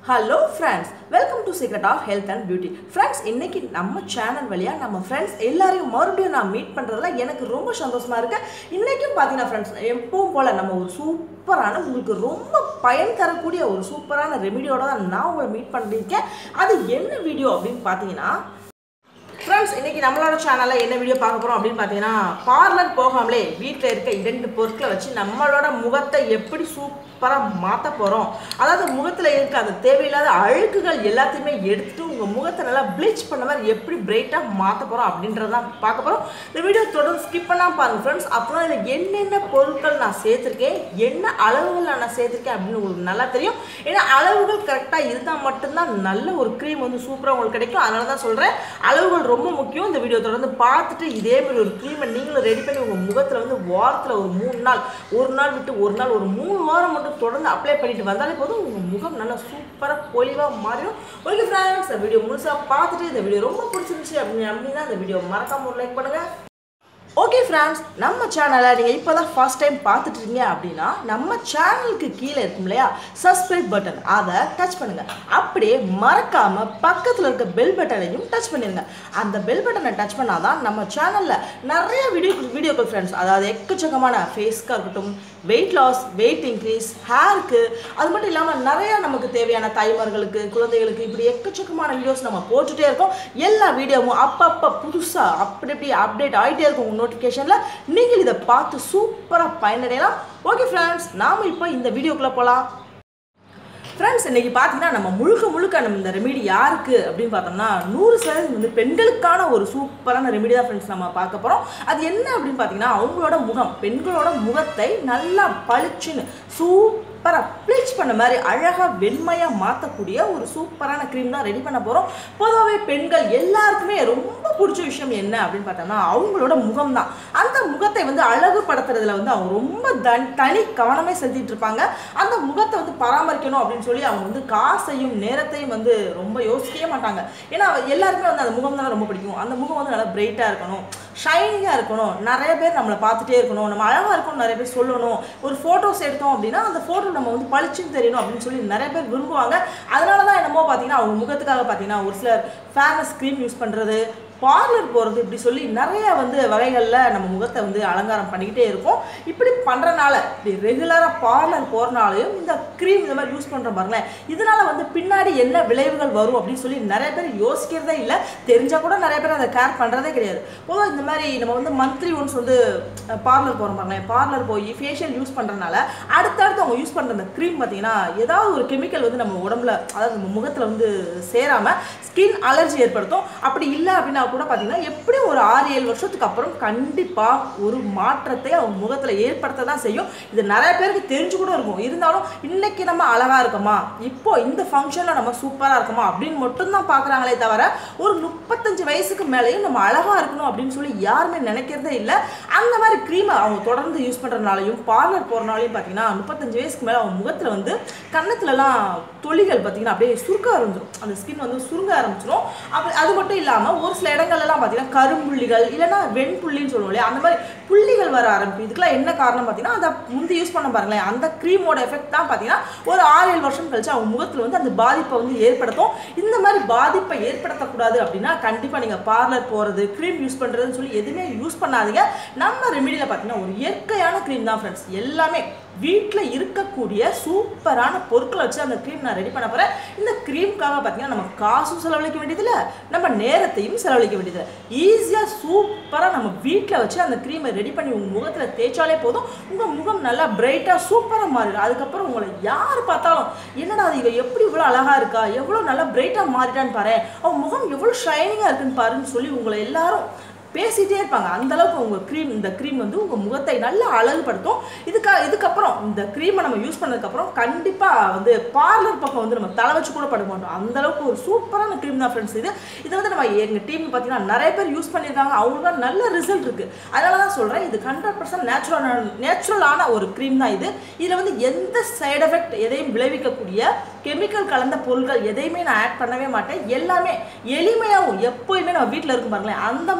hello friends welcome to secret of health and beauty friends இன்னைக்கு நம்ம channel வழியாக நம்ம ஃப்ரெண்ட்ஸ் எல்லாரையும் மறுபடியும் நான் மீட் பண்ணுறதுல எனக்கு ரொம்ப சந்தோஷமா இருக்கு இன்னைக்கும் பார்த்தீங்கன்னா ஃப்ரெண்ட்ஸ் எப்பவும் போல் நம்ம ஒரு சூப்பரான உங்களுக்கு ரொம்ப பயன் தரக்கூடிய ஒரு சூப்பரான ரெமிடியோட தான் நான் உங்களை மீட் பண்ணியிருக்கேன் அது என்ன வீடியோ அப்படின்னு பார்த்தீங்கன்னா ஃப்ரெண்ட்ஸ் இன்னைக்கு நம்மளோட சேனலில் என்ன வீடியோ பார்க்க போகிறோம் அப்படின்னு பார்த்தீங்கன்னா பார்லர் போகாமலே வீட்டில் இருக்க இரண்டு பொருட்களை வச்சு நம்மளோட முகத்தை எப்படி சூப்பராக மாற்ற போகிறோம் அதாவது முகத்தில் இருக்க அந்த தேவையில்லாத அழுக்குகள் எல்லாத்தையுமே எடுத்துட்டு உங்கள் முகத்தை நல்லா ப்ளீச் பண்ண மாதிரி எப்படி பிரைட்டாக மாற்ற போகிறோம் அப்படின்றதான் பார்க்க போகிறோம் இந்த வீடியோ தொடர்ந்து ஸ்கிப் பண்ணாமல் பாருங்கள் ஃப்ரெண்ட்ஸ் அப்புறம் இதில் என்னென்ன பொருட்கள் நான் சேர்த்துருக்கேன் என்ன அளவுகள் நான் சேர்த்துருக்கேன் அப்படின்னு உங்களுக்கு நல்லா தெரியும் ஏன்னா அளவுகள் கரெக்டாக இருந்தால் மட்டும்தான் நல்ல ஒரு க்ரீம் வந்து சூப்பராக உங்களுக்கு கிடைக்கும் அதனால தான் சொல்கிறேன் அளவுகள் ரொம்ப முக்கியம் இந்த வீடியோ தொடர்ந்து பார்த்துட்டு இதே மாதிரி ஒரு க்ரீமை நீங்களும் ரெடி பண்ணி உங்கள் முகத்தில் வந்து வாரத்தில் ஒரு மூணு நாள் ஒரு நாள் விட்டு ஒரு நாள் ஒரு மூணு வாரம் மட்டும் தொடர்ந்து அப்ளை பண்ணிட்டு வந்தாலே போதும் உங்கள் முகம் நல்லா சூப்பராக பொலிவாக மாறிடும் ஓகே ஃப்ரெண்ட்ஸ் இந்த வீடியோ முழுசாக பார்த்துட்டு இந்த வீடியோ ரொம்ப பிடிச்சிருந்துச்சு அப்படின்னு அப்படின்னா இந்த வீடியோ மறக்காம ஒரு லைக் பண்ணுங்கள் ஓகே ஃப்ரெண்ட்ஸ் நம்ம சேனலை நீங்கள் இப்போ தான் ஃபர்ஸ்ட் டைம் பார்த்துட்டு இருக்கீங்க அப்படின்னா நம்ம சேனலுக்கு கீழே இருக்கும் இல்லையா சப்ஸ்கிரைப் பட்டன் அதை டச் பண்ணுங்கள் அப்படியே மறக்காமல் பக்கத்தில் இருக்க பெல் பட்டனையும் டச் பண்ணிடுங்க அந்த பெல் பட்டனை டச் பண்ணால் தான் நம்ம சேனலில் நிறைய வீடியோ வீடியோக்கள் ஃப்ரெண்ட்ஸ் அதாவது எக்கச்சக்கமான ஃபேஸ்க்காக இருக்கட்டும் வெயிட் லாஸ் வெயிட் இன்க்ரீஸ் ஹேருக்கு அது மட்டும் இல்லாமல் நிறையா நமக்கு தேவையான தாய்மார்களுக்கு குழந்தைகளுக்கு இப்படி எக்கச்சக்கமான வீடியோஸ் நம்ம போட்டுகிட்டே இருக்கோம் எல்லா வீடியோவும் அப்பப்போ புதுசாக அப்படி இப்படி அப்டேட் ஆகிட்டே இருக்கும் உங்கள் நோட்டிஃபிகேஷனில் நீங்கள் இதை பார்த்து சூப்பராக பயனடையலாம் ஓகே ஃப்ரெண்ட்ஸ் நாம் இப்போ இந்த வீடியோக்குள்ளே போகலாம் ஃப்ரெண்ட்ஸ் இன்னைக்கு பார்த்தீங்கன்னா நம்ம முழுக்க முழுக்க நம்ம இந்த ரெமிடி யாருக்கு அப்படின்னு பார்த்தோம்னா நூறு சதவீதம் வந்து பெண்களுக்கான ஒரு சூப்பரான ரெமிடி தான் ஃப்ரெண்ட்ஸ் நம்ம பார்க்க போகிறோம் அது என்ன அப்படின்னு பார்த்தீங்கன்னா அவங்களோட முகம் பெண்களோட முகத்தை நல்லா பளிச்சுன்னு சூப்பராக ப்ளீச் பண்ண மாதிரி அழகாக வெண்மையாக மாற்றக்கூடிய ஒரு சூப்பரான க்ரீம் தான் ரெடி பண்ண போகிறோம் பொதுவாகவே பெண்கள் எல்லாருக்குமே ரொம்ப பிடிச்ச விஷயம் என்ன அப்படின்னு பார்த்தோம்னா அவங்களோட முகம் தான் அந்த முகத்தை வந்து அழகுபடுத்துறதுல வந்து அவங்க ரொம்ப தன் தனி கவனமே செலுத்திட்டு இருப்பாங்க அந்த முகத்தை வந்து பராமரிக்கணும் அப்படின்னு சொல்லி அவங்க வந்து காசையும் நேரத்தையும் வந்து ரொம்ப யோசிக்கவே மாட்டாங்க ஏன்னா எல்லாருக்குமே வந்து அந்த முகம் தானே ரொம்ப பிடிக்கும் அந்த முகம் வந்து நல்லா பிரைட்டாக இருக்கணும் ஷைனிங்காக இருக்கணும் நிறைய பேர் நம்மளை பார்த்துட்டே இருக்கணும் நம்ம அழகாக இருக்கணும் நிறைய பேர் சொல்லணும் ஒரு ஃபோட்டோஸ் எடுத்தோம் அப்படின்னா அந்த ஃபோட்டோ நம்ம வந்து பளிச்சுன்னு தெரியணும் அப்படின்னு சொல்லி நிறைய பேர் விரும்புவாங்க அதனால தான் என்னமோ பார்த்தீங்கன்னா அவங்க முகத்துக்காக பார்த்தீங்கன்னா ஒரு சிலர் ஃபேர்னஸ் க்ரீம் யூஸ் பண்ணுறது பார்லர் போகிறது இப்படி சொல்லி நிறைய வந்து வகைகளில் நம்ம முகத்தை வந்து அலங்காரம் பண்ணிக்கிட்டே இருக்கோம் இப்படி பண்ணுறனால இப்படி ரெகுலராக பார்லர் போகிறனாலையும் இந்த க்ரீம் இந்த மாதிரி யூஸ் பண்ணுற பாருங்களேன் இதனால் வந்து பின்னாடி என்ன விளைவுகள் வரும் அப்படின்னு சொல்லி நிறைய பேர் யோசிக்கிறதே இல்லை தெரிஞ்சால் கூட நிறைய பேர் அதை கேர் பண்ணுறதே கிடையாது பொதுவாக இந்த மாதிரி நம்ம வந்து மந்த்லி ஒன்ஸ் வந்து பார்லர் போகிறோம் பாருங்களேன் பார்லர் போய் ஃபேஷியல் யூஸ் பண்ணுறனால அடுத்தடுத்து அவங்க யூஸ் பண்ணுற அந்த க்ரீம் பார்த்தீங்கன்னா ஏதாவது ஒரு கெமிக்கல் வந்து நம்ம உடம்புல அதாவது நம்ம முகத்தில் வந்து சேராமல் ஸ்கின் அலர்ஜி ஏற்படுத்தும் அப்படி இல்லை அப்படின்னா கூட பார்த்தீங்கன்னா எப்படியும் ஒரு ஆறு ஏழு வருஷத்துக்கு அப்புறம் கண்டிப்பாக ஒரு மாற்றத்தை அவங்க முகத்தில் ஏற்படுத்த தான் செய்யும் இது நிறைய பேருக்கு தெரிஞ்சு கூட இருக்கும் இருந்தாலும் இன்னைக்கு நம்ம அழகாக இருக்கோமா இப்போ இந்த ஃபங்க்ஷனில் நம்ம சூப்பராக இருக்கோமா அப்படின்னு மட்டும்தான் பார்க்குறாங்களே தவிர ஒரு முப்பத்தஞ்சு வயசுக்கு மேலேயும் நம்ம அழகாக இருக்கணும் அப்படின்னு சொல்லி யாருமே நினைக்கிறதே இல்லை அந்த மாதிரி க்ரீமை அவங்க தொடர்ந்து யூஸ் பண்ணுறதுனாலையும் பார்லர் போகிறனாலையும் பார்த்தீங்கன்னா முப்பத்தஞ்சு வயசுக்கு மேலே அவங்க முகத்தில் வந்து கன்னத்துலலாம் தொலிகள் பார்த்தீங்கன்னா அப்படியே சுருக்க ஆரம்பிச்சிடும் அந்த ஸ்கின் வந்து சுருங்க ஆரம்பிச்சிடும் அப்படி அது மட்டும் இல்லாமல் ஒரு சில இடங்கள்லாம் பார்த்தீங்கன்னா கரும்புள்ளிகள் இல்லைன்னா வெண்புள்ளின்னு சொல்லுவோம் இல்லையா அந்த மாதிரி புள்ளிகள் வர ஆரம்பிக்கும் இதுக்கெல்லாம் என்ன காரணம் பார்த்தீங்கன்னா அதை முந்தி யூஸ் பண்ண பாருங்களேன் அந்த க்ரீமோட எஃபெக்ட் தான் பார்த்தீங்கன்னா ஒரு ஆறு ஏழு வருஷம் கழிச்சு அவங்க முகத்தில் வந்து அந்த பாதிப்பை வந்து ஏற்படுத்தும் இந்த மாதிரி பாதிப்பை ஏற்படுத்தக்கூடாது அப்படின்னா கண்டிப்பாக நீங்கள் பார்லர் போகிறது க்ரீம் யூஸ் பண்ணுறதுன்னு சொல்லி எதுவுமே யூஸ் பண்ணாதீங்க நம்ம ரெமிடியில் பார்த்தீங்கன்னா ஒரு இயற்கையான க்ரீம் தான் ஃப்ரெண்ட்ஸ் எல்லாமே வீட்டில் இருக்கக்கூடிய சூப்பரான பொருட்களை வச்சு அந்த க்ரீம் நான் ரெடி பண்ண போகிறேன் இந்த க்ரீம்க்காக பார்த்தீங்கன்னா நம்ம காசும் செலவழிக்க வேண்டியதில்லை நம்ம நேரத்தையும் செலவழிக்க வேண்டியதில்லை ஈஸியாக சூப்பராக நம்ம வீட்டில் வச்சு அந்த க்ரீமை ரெடி பண்ணி உங்கள் முகத்தில் தேய்ச்சாலே போதும் உங்கள் முகம் நல்லா பிரைட்டாக சூப்பராக மாறிடும் அதுக்கப்புறம் உங்களை யார் பார்த்தாலும் என்னடா அது இவ எப்படி இவ்வளோ அழகாக இருக்கா எவ்வளோ நல்லா பிரைட்டாக மாறிட்டான்னு பாரு அவன் முகம் எவ்வளோ ஷைனிங்காக இருக்குன்னு பாருன்னு சொல்லி உங்களை எல்லாரும் பேசிகிட்டே இருப்பாங்க அந்த அளவுக்கு உங்கள் க்ரீம் இந்த க்ரீம் வந்து உங்கள் முகத்தை நல்லா அழகுபடுத்தும் இதுக்கா இதுக்கப்புறம் இந்த க்ரீமை நம்ம யூஸ் பண்ணதுக்கப்புறம் கண்டிப்பாக வந்து பார்லர் பக்கம் வந்து நம்ம தலை வச்சு கூட பட மாட்டோம் அந்த அளவுக்கு ஒரு சூப்பரான க்ரீம் தான் ஃப்ரெண்ட்ஸ் இது இதை வந்து நம்ம எங்கள் டீம் பார்த்தீங்கன்னா நிறைய பேர் யூஸ் பண்ணியிருக்காங்க அவங்களுக்கு நல்ல ரிசல்ட் இருக்குது அதனால தான் சொல்கிறேன் இது ஹண்ட்ரட் பர்சன்ட் நேச்சுரலான நேச்சுரலான ஒரு க்ரீம் தான் இது இதில் வந்து எந்த சைடு எஃபெக்ட் எதையும் விளைவிக்கக்கூடிய கெமிக்கல் கலந்த பொருட்கள் எதையுமே நான் ஆட் பண்ணவே மாட்டேன் எல்லாமே எளிமையாகவும் எப்போயுமே நம்ம வீட்டில் இருக்கும் பாருங்களேன் அந்த மாதிரி பொருள்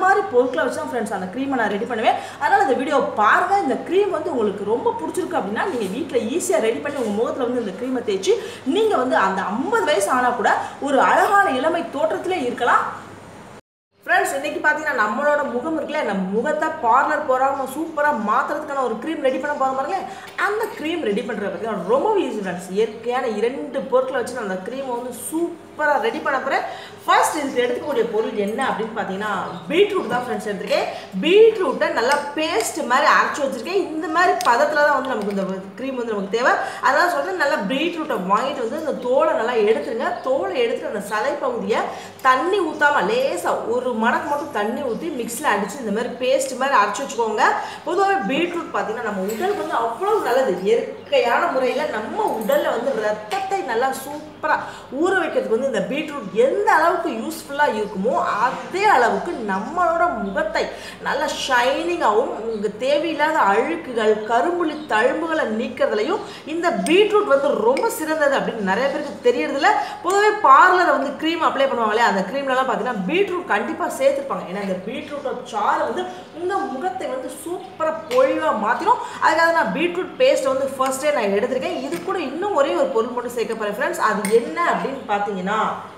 பொருட்களை வச்சு தான் ஃப்ரெண்ட்ஸ் அந்த க்ரீமை நான் ரெடி பண்ணுவேன் அதனால் இந்த வீடியோ பாருங்கள் இந்த க்ரீம் வந்து உங்களுக்கு ரொம்ப பிடிச்சிருக்கு அப்படின்னா நீங்கள் வீட்டில் ஈஸியாக ரெடி பண்ணி உங்கள் முகத்தில் வந்து இந்த க்ரீமை தேய்ச்சி நீங்கள் வந்து அந்த ஐம்பது வயசு ஆனால் கூட ஒரு அழகான இளமை தோற்றத்திலே இருக்கலாம் ஃப்ரெண்ட்ஸ் இன்னைக்கு பார்த்தீங்கன்னா நம்மளோட முகம் இருக்குல்ல நம்ம முகத்தை பார்லர் போகாம சூப்பராக மாற்றுறதுக்கான ஒரு க்ரீம் ரெடி பண்ண போகிற பாருங்களேன் அந்த க்ரீம் ரெடி பண்ணுறது பார்த்தீங்கன்னா ரொம்ப ஈஸி ஃப்ரெண்ட்ஸ் இயற்கையான இரண்டு பொருட்களை வச்சு நான் அந்த க்ரீமை வந்து சூப்பராக ரெடி பண்ண போகிறேன் ஃபர்ஸ்ட் இதுக்கு எடுத்துக்கக்கூடிய பொருள் என்ன அப்படின்னு பார்த்தீங்கன்னா பீட்ரூட் தான் ஃப்ரெண்ட்ஸ் எடுத்திருக்கேன் பீட்ரூட்டை நல்லா பேஸ்ட் மாதிரி அரைச்சி வச்சிருக்கேன் இந்த மாதிரி பதத்தில் தான் வந்து நமக்கு இந்த க்ரீம் வந்து நமக்கு தேவை அதனால சொல்கிறேன் நல்லா பீட்ரூட்டை வாங்கிட்டு வந்து இந்த தோலை நல்லா எடுத்துருங்க தோலை எடுத்துட்டு அந்த சதை பகுதியை தண்ணி ஊற்றாமல் லேசாக ஒரு மடக்கு மட்டும் தண்ணி ஊற்றி மிக்ஸில் அடித்து இந்த மாதிரி பேஸ்ட் மாதிரி அரைச்சி வச்சுக்கோங்க பொதுவாகவே பீட்ரூட் பார்த்தீங்கன்னா நம்ம உடலுக்கு வந்து அவ்வளோ நல்லது இயற்கையான முறையில் நம்ம உடலில் வந்து ரத்தத்தை நல்லா சூப்பராக ஊற வைக்கிறதுக்கு வந்து இந்த பீட்ரூட் எந்த அளவுக்கு யூஸ்ஃபுல்லாக இருக்குமோ அதே அளவுக்கு நம்மளோட முகத்தை நல்லா ஷைனிங்காகவும் உங்களுக்கு தேவையில்லாத அழுக்குகள் கரும்புள்ளி தழும்புகளை நீக்கிறதுலையும் இந்த பீட்ரூட் வந்து ரொம்ப சிறந்தது அப்படின்னு நிறைய பேருக்கு தெரியறதில்ல பொதுவாக பார்லரை வந்து க்ரீம் அப்ளை பண்ணுவாங்களே அந்த க்ரீம்லலாம் பார்த்தீங்கன்னா பீட்ரூட் கண்டிப்பாக சேர்த்துருப்பாங்க ஏன்னா இந்த பீட்ரூட்டோட சாறு வந்து உங்கள் முகத்தை வந்து சூப்பராக பொழிவாக மாற்றிடும் அதுக்காக நான் பீட்ரூட் பேஸ்ட் வந்து ஃபர்ஸ்டே நான் எடுத்திருக்கேன் இது கூட இன்னும் ஒரே ஒரு பொருள் மட்டும் சேர்க்க போகிறேன் ஃப்ரெண்ட்ஸ் அது என்ன அப்படின்னு பார்த்தீங்கன்னா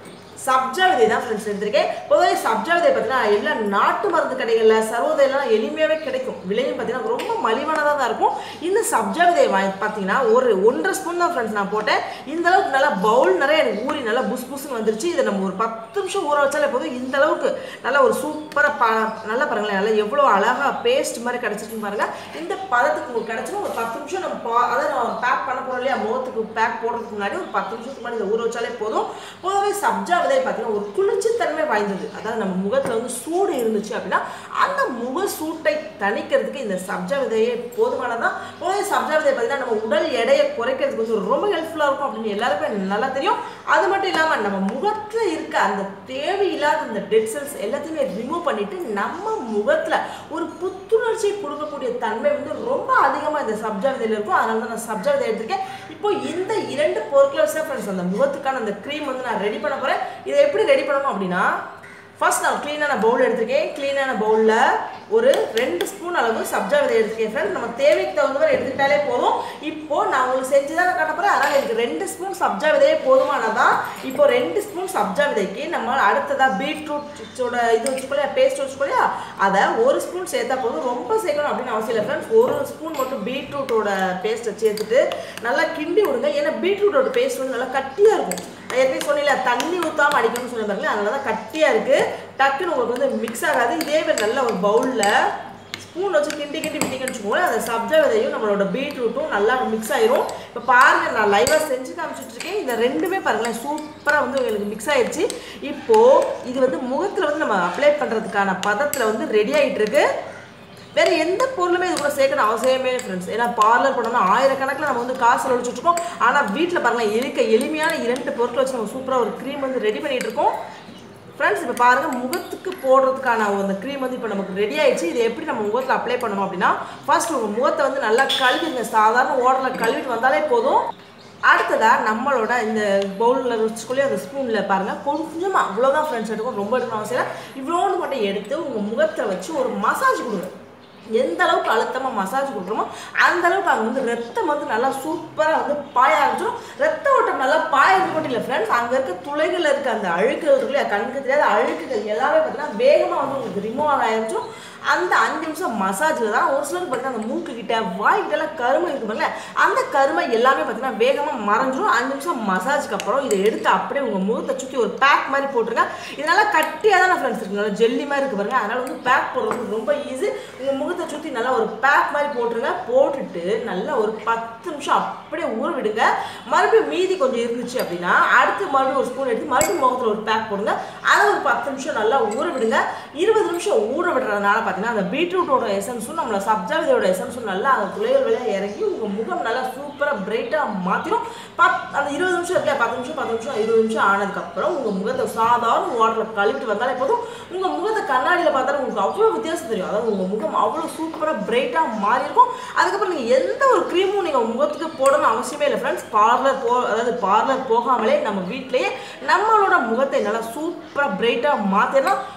சப்ஜா விதை தான் ஃப்ரெண்ட்ஸ் எடுத்திருக்கேன் பொதுவாக சப்ஜா விதை பார்த்தீங்கன்னா எல்லா நாட்டு மருந்து கடைகளில் சர்வோதயெல்லாம் எளிமையாகவே கிடைக்கும் விலையும் பார்த்தீங்கன்னா ரொம்ப மலிவானதாக தான் இருக்கும் இந்த சப்ஜா விதையை வாங்கி பார்த்தீங்கன்னா ஒரு ஒன்றரை ஸ்பூன் தான் ஃப்ரெண்ட்ஸ் நான் போட்டேன் இந்த அளவுக்கு நல்லா பவுல் நிறைய எனக்கு ஊறி நல்லா புஸ் புஸ்ன்னு வந்துருச்சு இதை நம்ம ஒரு பத்து நிமிஷம் ஊற வச்சாலே போதும் இந்த அளவுக்கு நல்லா ஒரு சூப்பராக பா நல்லா பாருங்களேன் நல்லா எவ்வளோ அழகாக பேஸ்ட் மாதிரி கிடச்சிருக்குன்னு பாருங்கள் இந்த பதத்துக்கு உங்களுக்கு கிடச்சிரும் ஒரு பத்து நிமிஷம் நம்ம பா அதை நம்ம பேக் பண்ண போகிறோம் இல்லையா முகத்துக்கு பேக் போடுறதுக்கு முன்னாடி ஒரு பத்து நிமிஷத்துக்கு முன்னாடி இதை ஊற வச்சாலே போதும் பொதுவாகவே சப்ஜா விதை பார்த்தீங்கன்னா ஒரு குளிர்ச்சித்தன்மை வாய்ந்தது அதாவது நம்ம முகத்தில் வந்து சூடு இருந்துச்சு அப்படின்னா அந்த முக சூட்டை தணிக்கிறதுக்கு இந்த சப்ஜா விதையே போதுமானதான் பொதுவாக சப்ஜா விதை பார்த்தீங்கன்னா நம்ம உடல் எடையை குறைக்கிறதுக்கு வந்து ரொம்ப ஹெல்ப்ஃபுல்லாக இருக்கும் அப்படின்னு எல்லாருக்குமே நல்லா தெரியும் அது மட்டும் இல்லாமல் நம்ம முகத்தில் இருக்க அந்த தேவையில்லாத அந்த டெட் செல்ஸ் எல்லாத்தையுமே ரிமூவ் பண்ணிட்டு நம்ம முகத்தில் ஒரு புத்துணர்ச்சி கொடுக்கக்கூடிய தன்மை வந்து ரொம்ப அதிகமாக இந்த சப்ஜா விதையில் இருக்கும் அதனால தான் நான் சப்ஜா விதை எடுத்திருக்கேன் இப்போ இந்த இரண்டு பொருட்களை வச்சு ஃப்ரெண்ட்ஸ் அந்த முகத்துக்கான அந்த க்ரீம் வந்து நான் ரெடி பண்ண போகிறேன் இதை எப்படி ரெடி பண்ணணும் அப்படின்னா ஃபர்ஸ்ட் நான் க்ளீனான பவுல் எடுத்திருக்கேன் க்ளீனான பவுலில் ஒரு ரெண்டு ஸ்பூன் அளவு சப்ஜா விதை எடுத்துக்கேன் ஃப்ரெண்ட் நம்ம தேவைக்கு தகுந்த மாதிரி எடுத்துக்கிட்டாலே போதும் இப்போ நான் உங்களுக்கு செஞ்சு தான் நான் காட்ட போகிறேன் அதனால் எனக்கு ரெண்டு ஸ்பூன் சப்ஜா விதையே போதுமானதான் இப்போ ரெண்டு ஸ்பூன் சப்ஜா விதைக்கு நம்ம அடுத்ததாக பீட்ரூட்டோட இது வச்சுக்கோலையா பேஸ்ட் வச்சுக்கோலையா அதை ஒரு ஸ்பூன் சேர்த்தா போதும் ரொம்ப சேர்க்கணும் அப்படின்னு அவசியம் இல்லை ஃப்ரெண்ட்ஸ் ஒரு ஸ்பூன் மட்டும் பீட்ரூட்டோட பேஸ்ட்டை சேர்த்துட்டு நல்லா கிண்டி விடுங்க ஏன்னா பீட்ரூட்டோட பேஸ்ட் வந்து நல்லா கட்டியாக இருக்கும் நான் ஏற்கனவே சொன்னீங்களா தண்ணி ஊற்றாமல் அடிக்கணும்னு சொன்ன பாருங்களேன் அதனால தான் கட்டியாக இருக்குது டக்குன்னு உங்களுக்கு வந்து மிக்ஸ் ஆகாது இதே மாதிரி நல்ல ஒரு பவுலில் ஸ்பூன் வச்சு கிண்டி கிண்டி விட்டீங்கன்னு வச்சுக்கோங்களேன் அந்த சப்ஜா விதையும் நம்மளோட பீட்ரூட்டும் நல்லா மிக்ஸ் ஆயிரும் இப்போ பாருங்கள் நான் லைவாக செஞ்சு காமிச்சிட்டு இருக்கேன் இந்த ரெண்டுமே பாருங்களேன் சூப்பராக வந்து உங்களுக்கு மிக்ஸ் ஆயிடுச்சு இப்போது இது வந்து முகத்தில் வந்து நம்ம அப்ளை பண்ணுறதுக்கான பதத்தில் வந்து ரெடி ஆகிட்டு இருக்கு வேற எந்த பொருளுமே இது கூட சேர்க்கணும் அவசியமே ஃப்ரெண்ட்ஸ் ஏன்னா பார்லர் போனோம்னா ஆயிரக்கணக்கில் நம்ம வந்து காசு ஒழிச்சுட்டு இருக்கோம் ஆனால் வீட்டில் பாருங்களேன் எளிக்க எளிமையான இரண்டு பொருட்கள் வச்சு நம்ம சூப்பராக ஒரு க்ரீம் வந்து ரெடி பண்ணிட்டு இருக்கோம் ஃப்ரெண்ட்ஸ் இப்போ பாருங்கள் முகத்துக்கு போடுறதுக்கான அந்த க்ரீம் வந்து இப்போ நமக்கு ரெடி ஆயிடுச்சு இது எப்படி நம்ம முகத்தில் அப்ளை பண்ணணும் அப்படின்னா ஃபர்ஸ்ட் உங்கள் முகத்தை வந்து நல்லா கழுவிடுங்க சாதாரண ஓடரில் கழுவிட்டு வந்தாலே போதும் அடுத்ததாக நம்மளோட இந்த பவுலில் வச்சுக்கொள்ளி அந்த ஸ்பூனில் பாருங்கள் கொஞ்சமாக அவ்வளோதான் ஃப்ரெண்ட்ஸ் எடுக்கும் ரொம்ப எடுக்கணும் அவசியம் இல்லை இவ்வளோன்னு மட்டும் எடுத்து உங்கள் முகத்தை வச்சு ஒரு மசாஜ் கொடுங்க எந்த அளவுக்கு அழுத்தமாக மசாஜ் கொடுக்குறோமோ அந்த அளவுக்கு அங்கே வந்து ரத்தம் வந்து நல்லா சூப்பராக வந்து பாய ஆரம்பிச்சிடும் ரத்த ஓட்டம் நல்லா பாயறது மட்டும் இல்லை ஃப்ரெண்ட்ஸ் அங்கே இருக்க துளைகளில் இருக்க அந்த அழுக்குகள் இருக்கு இல்லையா கண்ணுக்கு தெரியாத அழுக்குகள் எல்லாமே பார்த்தீங்கன்னா வேகமாக வந்து உங்களுக்கு ரிமூவ் ஆக ஆரம்பிச்சிடும் அந்த அஞ்சு நிமிஷம் மசாஜில் தான் ஒரு சிலருக்கு பார்த்தீங்கன்னா அந்த மூக்கு கிட்ட வாய் கிட்ட எல்லாம் கருமை இருக்குமில்ல அந்த கருமை எல்லாமே பார்த்தீங்கன்னா வேகமாக மறைஞ்சிரும் அஞ்சு நிமிஷம் மசாஜ்க்கு அப்புறம் இதை எடுத்து அப்படியே உங்கள் முகத்தை சுற்றி ஒரு பேக் மாதிரி போட்டுருங்க இதனால கட்டியாக தான் ஃப்ரெண்ட்ஸ் இருக்கு நல்லா ஜெல்லி மாதிரி இருக்கு பாருங்க அதனால வந்து பேக் போடுறது ரொம்ப ஈஸி உங்கள் முகத்தை சுற்றி நல்லா ஒரு பேக் மாதிரி போட்டுருங்க போட்டுட்டு நல்லா ஒரு பத்து நிமிஷம் அப்படியே ஊற விடுங்க மறுபடியும் மீதி கொஞ்சம் இருந்துச்சு அப்படின்னா அடுத்து மறுபடியும் ஒரு ஸ்பூன் எடுத்து மறுபடியும் முகத்தில் ஒரு பேக் போடுங்க அதை ஒரு பத்து நிமிஷம் நல்லா ஊற விடுங்க இருபது நிமிஷம் ஊற விடுறதுனால பார்த்தீங்கன்னா அந்த பீட்ரூட்டோட எசன்ஸும் நம்மள சப்ஜா விதையோட எசன்ஸும் நல்லா அந்த துளையல் வழியாக இறங்கி உங்கள் முகம் நல்லா சூப்பராக பிரைட்டாக மாற்றிடும் பத் அந்த இருபது நிமிஷம் இருக்கா பத்து நிமிஷம் பத்து நிமிஷம் இருபது நிமிஷம் ஆனதுக்கப்புறம் உங்கள் முகத்தை சாதாரண வாட்டரில் கழுவிட்டு வந்தாலே போதும் உங்கள் முகத்தை கண்ணாடியில் பார்த்தாலும் உங்களுக்கு அவ்வளோ வித்தியாசம் தெரியும் அதாவது உங்கள் முகம் அவ்வளோ சூப்பராக பிரைட்டாக மாறி இருக்கும் அதுக்கப்புறம் நீங்கள் எந்த ஒரு க்ரீமும் நீங்கள் முகத்துக்கு போடணும் அவசியமே இல்லை ஃப்ரெண்ட்ஸ் பார்லர் போ அதாவது பார்லர் போகாமலே நம்ம வீட்டிலேயே நம்மளோட முகத்தை நல்லா சூப்பராக பிரைட்டாக மாற்றிடலாம்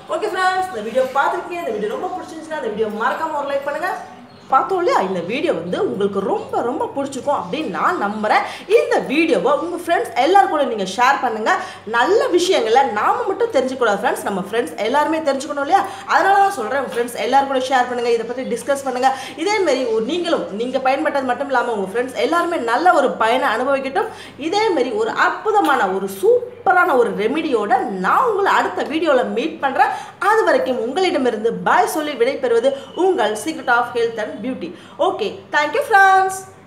ஓகே ஃப்ரெண்ட்ஸ் இந்த வீடியோ பார்த்துருக்கீங்க இந்த வீடியோ ரொம்ப பிடிச்சிருந்துச்சுன்னா இந்த வீடியோ மறக்காம ஒரு லைக் பண்ணுங்க பார்த்தோம் இல்லையா இந்த வீடியோ வந்து உங்களுக்கு ரொம்ப ரொம்ப பிடிச்சிருக்கும் அப்படின்னு நான் நம்புகிறேன் இந்த வீடியோவை உங்கள் ஃப்ரெண்ட்ஸ் எல்லாரும் கூட நீங்கள் ஷேர் பண்ணுங்கள் நல்ல விஷயங்களை நாம மட்டும் தெரிஞ்சுக்கூடாது ஃப்ரெண்ட்ஸ் நம்ம ஃப்ரெண்ட்ஸ் எல்லாருமே தெரிஞ்சுக்கணும் இல்லையா அதனால தான் சொல்கிறேன் உங்கள் ஃப்ரெண்ட்ஸ் எல்லாரும் கூட ஷேர் பண்ணுங்கள் இதை பற்றி டிஸ்கஸ் பண்ணுங்கள் இதேமாரி ஒரு நீங்களும் நீங்கள் பயன்பட்டது மட்டும் இல்லாமல் உங்கள் ஃப்ரெண்ட்ஸ் எல்லாருமே நல்ல ஒரு பயனை அனுபவிக்கட்டும் இதேமாரி ஒரு அற்புதமான ஒரு சூப்பரான ஒரு ரெமிடியோட நான் உங்களை அடுத்த வீடியோவில் மீட் பண்ணுறேன் அது வரைக்கும் உங்களிடமிருந்து பாய் சொல்லி விடைபெறுவது உங்கள் secret of health and beauty okay thank you friends